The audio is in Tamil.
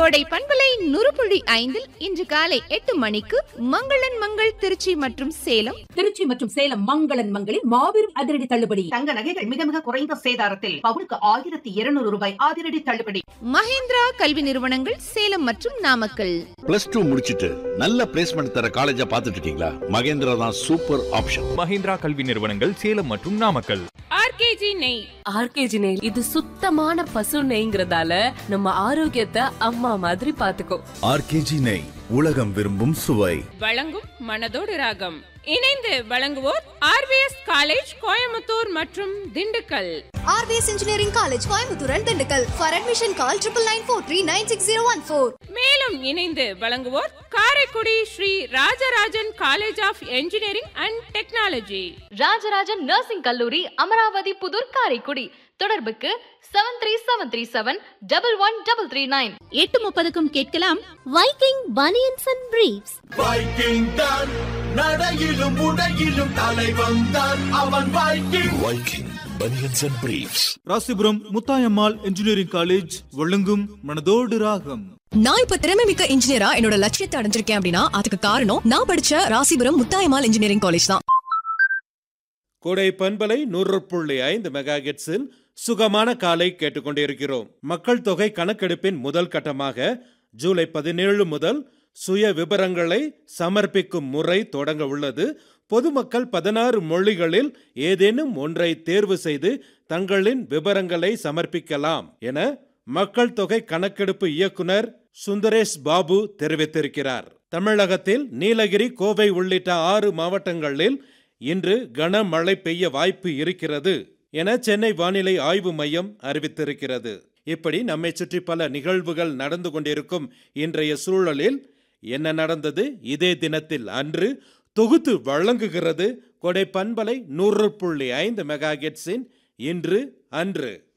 கோடை பண்பலை நுறுப்புள்ளி ஐந்தில் இன்று காலை எட்டு மணிக்கு மங்களன் மங்கள் திருச்சி மற்றும் சேலம் திருச்சி மற்றும் சேலம் மங்களன் மங்களில் மாபெரும் அதிரடி தள்ளுபடி தங்க நகைகள் மிக மிக குறைந்த சேதாரத்தில் பவுனுக்கு ஆயிரத்தி இருநூறு ரூபாய் அதிரடி தள்ளுபடி மகேந்திரா கல்வி நிறுவனங்கள் சேலம் மற்றும் நாமக்கல் பிளஸ் டூ முடிச்சிட்டு நல்ல பிளேஸ்மெண்ட் தர காலேஜா பார்த்துட்டு இருக்கீங்களா மகேந்திரா தான் சூப்பர் ஆப்ஷன் மஹிந்திரா கல்வி நிறுவனங்கள் சேலம் மற்றும் நாமக்கல் ஆர்கேஜி நெய் ஆர்கேஜி நெய் இது சுத்தமான பசு நெய்ங்கிறதால நம்ம ஆரோக்கியத்தை அம்மா மாதிரி பாத்துக்கோ ஆர்கேஜி நெய் உலகம் விரும்பும் சுவை வழங்கும் மனதோடு ராகம் இணைந்து வழங்குவோர் ஆர்விஎஸ் காலேஜ் கோயம்புத்தூர் மற்றும் Dindigul RBS engineering college Coimbatore and Dindigul for admission call triple nine four three nine six zero one four மேலும் இணைந்து வழங்குவோர் Karaikudi Sri Rajarajan college of engineering and technology Rajarajan nursing கல்லூரி அமராவதி புதூர் காரைக்குடி தொடர்புக்கு seven three seven three seven double one double three nine எட்டு முப்பதுக்கும் கேட்கலாம் Viking banians and briefs Viking தான் நடையிலும் உடையிலும் தலைவன் தான் அவன் Viking Viking banians and briefs Rasipuram Muthayammal engineering college வழங்கும் மனதோடு ராகம் நான் இப்ப திறமை மிக்க இன்ஜினியரா என்னோட லட்சியத்தை அடைஞ்சிருக்கேன் அப்படின்னா அதுக்கு காரணம் நான் படிச்ச ராசிபுரம் முத்தாயம்மாள் இன்ஜினியரிங் காலேஜ் தான் கோடை பண்பலை நூறு புள்ளி ஐந்து மெகா ஹெர்ட்ஸில் சுகமான காலை கேட்டுக்கொண்டிருக்கிறோம் மக்கள் தொகை கணக்கெடுப்பின் முதல் கட்டமாக ஜூலை பதினேழு முதல் சுய விவரங்களை சமர்ப்பிக்கும் முறை தொடங்க உள்ளது பொதுமக்கள் பதினாறு மொழிகளில் ஏதேனும் ஒன்றை தேர்வு செய்து தங்களின் விவரங்களை சமர்ப்பிக்கலாம் என மக்கள் தொகை கணக்கெடுப்பு இயக்குனர் சுந்தரேஷ் பாபு தெரிவித்திருக்கிறார் தமிழகத்தில் நீலகிரி கோவை உள்ளிட்ட ஆறு மாவட்டங்களில் இன்று கனமழை பெய்ய வாய்ப்பு இருக்கிறது என சென்னை வானிலை ஆய்வு மையம் அறிவித்திருக்கிறது இப்படி நம்மை சுற்றி பல நிகழ்வுகள் நடந்து கொண்டிருக்கும் இன்றைய சூழலில் என்ன நடந்தது இதே தினத்தில் அன்று தொகுத்து வழங்குகிறது கொடை பண்பலை நூறு புள்ளி ஐந்து மெகா இன்று அன்று